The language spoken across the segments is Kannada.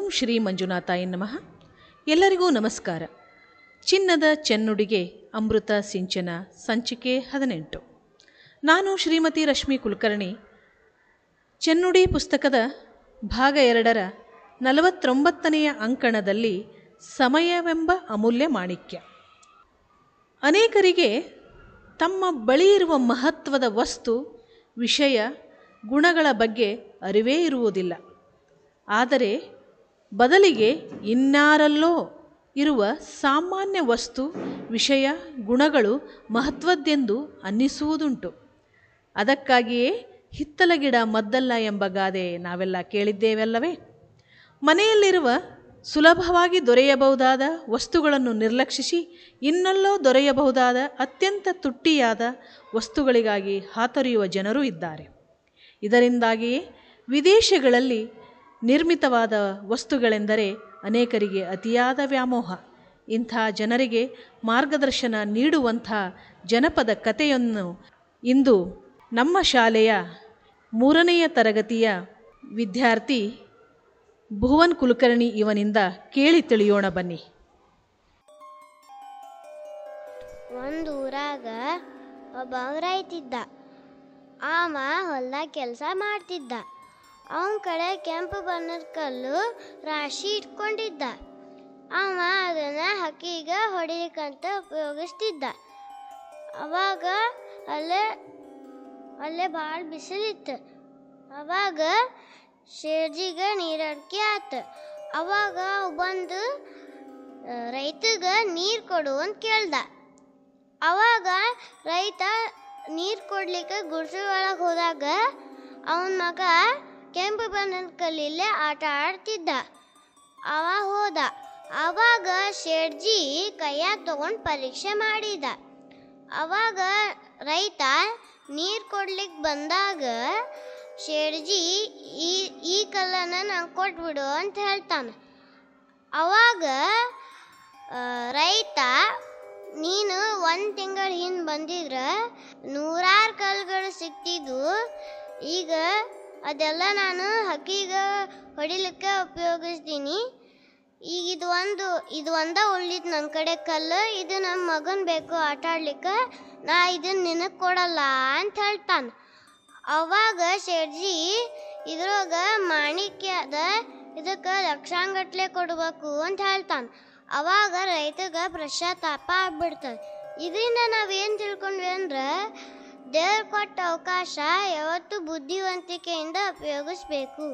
ಶ್ರೀ ಮಂಜುನಾಥಾಯ ನಮಃ ಎಲ್ಲರಿಗೂ ನಮಸ್ಕಾರ ಚಿನ್ನದ ಚೆನ್ನುಡಿಗೆ ಅಮೃತ ಸಿಂಚನ ಸಂಚಿಕೆ ಹದಿನೆಂಟು ನಾನು ಶ್ರೀಮತಿ ರಶ್ಮಿ ಕುಲಕರ್ಣಿ ಚೆನ್ನುಡಿ ಪುಸ್ತಕದ ಭಾಗ ಎರಡರ ನಲವತ್ತೊಂಬತ್ತನೆಯ ಅಂಕಣದಲ್ಲಿ ಸಮಯವೆಂಬ ಅಮೂಲ್ಯ ಮಾಣಿಕ್ಯ ಅನೇಕರಿಗೆ ತಮ್ಮ ಬಳಿ ಇರುವ ಮಹತ್ವದ ವಸ್ತು ವಿಷಯ ಗುಣಗಳ ಬಗ್ಗೆ ಅರಿವೇ ಇರುವುದಿಲ್ಲ ಆದರೆ ಬದಲಿಗೆ ಇನ್ನಾರಲ್ಲೋ ಇರುವ ಸಾಮಾನ್ಯ ವಸ್ತು ವಿಷಯ ಗುಣಗಳು ಮಹತ್ವದ್ದೆಂದು ಅನ್ನಿಸುವುದುಂಟು ಅದಕ್ಕಾಗಿಯೇ ಹಿತ್ತಲ ಗಿಡ ಮದ್ದಲ್ಲ ಎಂಬ ಗಾದೆ ನಾವೆಲ್ಲ ಕೇಳಿದ್ದೇವಲ್ಲವೇ ಮನೆಯಲ್ಲಿರುವ ಸುಲಭವಾಗಿ ದೊರೆಯಬಹುದಾದ ವಸ್ತುಗಳನ್ನು ನಿರ್ಲಕ್ಷಿಸಿ ಇನ್ನೆಲ್ಲೋ ದೊರೆಯಬಹುದಾದ ಅತ್ಯಂತ ತುಟ್ಟಿಯಾದ ವಸ್ತುಗಳಿಗಾಗಿ ಹಾತೊರೆಯುವ ಜನರೂ ಇದ್ದಾರೆ ಇದರಿಂದಾಗಿಯೇ ವಿದೇಶಗಳಲ್ಲಿ ನಿರ್ಮಿತವಾದ ವಸ್ತುಗಳೆಂದರೆ ಅನೇಕರಿಗೆ ಅತಿಯಾದ ವ್ಯಾಮೋಹ ಇಂಥ ಜನರಿಗೆ ಮಾರ್ಗದರ್ಶನ ನೀಡುವಂಥ ಜನಪದ ಕಥೆಯನ್ನು ಇಂದು ನಮ್ಮ ಶಾಲೆಯ ಮೂರನೆಯ ತರಗತಿಯ ವಿದ್ಯಾರ್ಥಿ ಭುವನ್ ಕುಲಕರ್ಣಿ ಇವನಿಂದ ಕೇಳಿ ತಿಳಿಯೋಣ ಬನ್ನಿ ಒಂದು ಊರಾಗ ಒಬ್ಬ ರೈತಿದ್ದ ಆಮ ಹೊಲ್ದಾಗ ಕೆಲಸ ಮಾಡ್ತಿದ್ದ ಅವನ ಕಡೆ ಕೆಂಪು ಬಣ್ಣದ ಕಲ್ಲು ರಾಶಿ ಇಟ್ಕೊಂಡಿದ್ದ ಅವ ಅದನ್ನ ಹಕ್ಕಿಗೆ ಹೊಡಿಲಿಕ್ಕಂತ ಉಪಯೋಗಿಸ್ತಿದ್ದ ಅವಾಗ ಅಲ್ಲೇ ಅಲ್ಲೇ ಭಾಳ ಬಿಸಿಲಿತ್ತು ಅವಾಗ ಶೇರ್ಜಿಗೆ ನೀರಡಿಕೆ ಆತು ಅವಾಗ ಅವ್ ಬಂದು ರೈತಗೆ ನೀರು ಕೊಡು ಅಂತ ಕೇಳ್ದ ಅವಾಗ ರೈತ ನೀರು ಕೊಡ್ಲಿಕ್ಕೆ ಗುಡ್ಸೆ ಒಳಗೆ ಹೋದಾಗ ಅವನ ಮಗ ಕೆಂಪು ಬಣ್ಣದ ಕಲ್ಲಿಲ್ಲೇ ಆಟ ಆಡ್ತಿದ್ದ ಅವ ಹೋದ ಅವಾಗ ಶೇಡ್ಜಿ ಕೈಯಾಗ ತಗೊಂಡು ಪರೀಕ್ಷೆ ಮಾಡಿದ ಅವಾಗ ರೈತ ನೀರು ಕೊಡ್ಲಿಕ್ಕೆ ಬಂದಾಗ ಶೇಡ್ಜಿ ಈ ಈ ಕಲ್ಲನ್ನು ನಂಗೆ ಕೊಟ್ಬಿಡು ಅಂತ ಹೇಳ್ತಾನೆ ಅವಾಗ ಆ, ರೈತ ನೀನು ಒಂದು ತಿಂಗಳ ಹಿಂದೆ ಬಂದಿದ್ರೆ ನೂರಾರು ಕಲ್ಗಳು ಸಿಕ್ತಿದ್ವು ಈಗ ಅದೆಲ್ಲ ನಾನು ಹಕ್ಕಿಗೆ ಹೊಡಿಲಿಕ್ಕೆ ಉಪಯೋಗಿಸ್ತೀನಿ ಈಗ ಇದು ಒಂದು ಇದು ಒಂದ ಉಳಿದ್ ನನ್ನ ಕಡೆ ಕಲ್ಲು ಇದು ನಮ್ಮ ಮಗನ್ ಬೇಕು ಆಟ ಆಡ್ಲಿಕ್ಕೆ ನಾ ಇದನ್ನ ನಿನಗೆ ಕೊಡಲ್ಲ ಅಂತ ಹೇಳ್ತಾನೆ ಅವಾಗ ಶೇಡ್ಜಿ ಇದ್ರೊಳಗ ಮಾಣಿಕ್ಯ ಅದ ಇದಕ್ಕೆ ಲಕ್ಷಾಂಗಟ್ಲೆ ಕೊಡ್ಬೇಕು ಅಂತ ಹೇಳ್ತಾನೆ ಅವಾಗ ರೈತಗ ಪಶ್ಚಾತ್ತಾಪ ಆಗ್ಬಿಡ್ತದೆ ಇದರಿಂದ ನಾವೇನು ತಿಳ್ಕೊಂಡ್ವಿ ಅಂದ್ರೆ ದೇವ್ರ ಕೊಟ್ಟ ಅವಕಾಶ ಯಾವತ್ತೂ ಬುದ್ಧಿವಂತಿಕೆಯಿಂದ ಉಪಯೋಗಿಸ್ಬೇಕು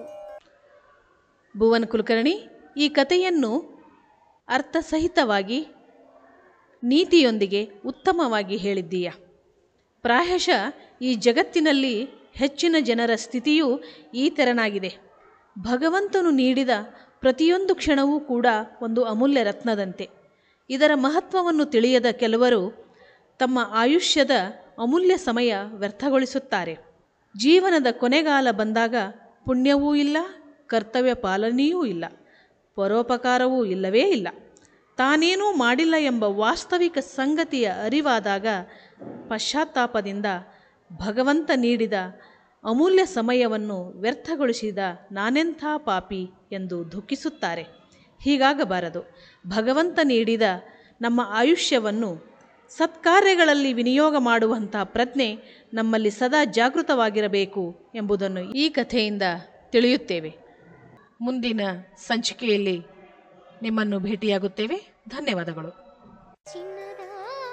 ಭುವನ್ ಕುಲಕರ್ಣಿ ಈ ಕಥೆಯನ್ನು ಅರ್ಥಸಹಿತವಾಗಿ ನೀತಿಯೊಂದಿಗೆ ಉತ್ತಮವಾಗಿ ಹೇಳಿದ್ದೀಯ ಪ್ರಾಯಶಃ ಈ ಜಗತ್ತಿನಲ್ಲಿ ಹೆಚ್ಚಿನ ಜನರ ಸ್ಥಿತಿಯೂ ಈ ತೆರನಾಗಿದೆ ಭಗವಂತನು ನೀಡಿದ ಪ್ರತಿಯೊಂದು ಕ್ಷಣವೂ ಕೂಡ ಒಂದು ಅಮೂಲ್ಯ ರತ್ನದಂತೆ ಇದರ ಮಹತ್ವವನ್ನು ತಿಳಿಯದ ಕೆಲವರು ತಮ್ಮ ಆಯುಷ್ಯದ ಅಮೂಲ್ಯ ಸಮಯ ವ್ಯರ್ಥಗೊಳಿಸುತ್ತಾರೆ ಜೀವನದ ಕೊನೆಗಾಲ ಬಂದಾಗ ಪುಣ್ಯವೂ ಇಲ್ಲ ಕರ್ತವ್ಯ ಪಾಲನೆಯೂ ಇಲ್ಲ ಪರೋಪಕಾರವೂ ಇಲ್ಲವೇ ಇಲ್ಲ ತಾನೇನೂ ಮಾಡಿಲ್ಲ ಎಂಬ ವಾಸ್ತವಿಕ ಸಂಗತಿಯ ಅರಿವಾದಾಗ ಪಶ್ಚಾತ್ತಾಪದಿಂದ ಭಗವಂತ ನೀಡಿದ ಅಮೂಲ್ಯ ಸಮಯವನ್ನು ವ್ಯರ್ಥಗೊಳಿಸಿದ ನಾನೆಂಥ ಪಾಪಿ ಎಂದು ದುಃಖಿಸುತ್ತಾರೆ ಹೀಗಾಗಬಾರದು ಭಗವಂತ ನೀಡಿದ ನಮ್ಮ ಆಯುಷ್ಯವನ್ನು ಸತ್ಕಾರ್ಯಗಳಲ್ಲಿ ವಿನಿಯೋಗ ಮಾಡುವಂತಹ ಪ್ರಜ್ಞೆ ನಮ್ಮಲ್ಲಿ ಸದಾ ಜಾಗೃತವಾಗಿರಬೇಕು ಎಂಬುದನ್ನು ಈ ಕಥೆಯಿಂದ ತಿಳಿಯುತ್ತೇವೆ ಮುಂದಿನ ಸಂಚಿಕೆಯಲ್ಲಿ ನಿಮ್ಮನ್ನು ಭೇಟಿಯಾಗುತ್ತೇವೆ ಧನ್ಯವಾದಗಳು ಚಿನ್ನದ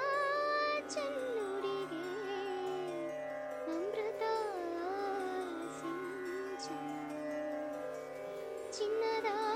ಚೆನ್ನುಡಿಗೆ ಅಮೃತ ಸಿಂಚನ ಚಿನ್ನದ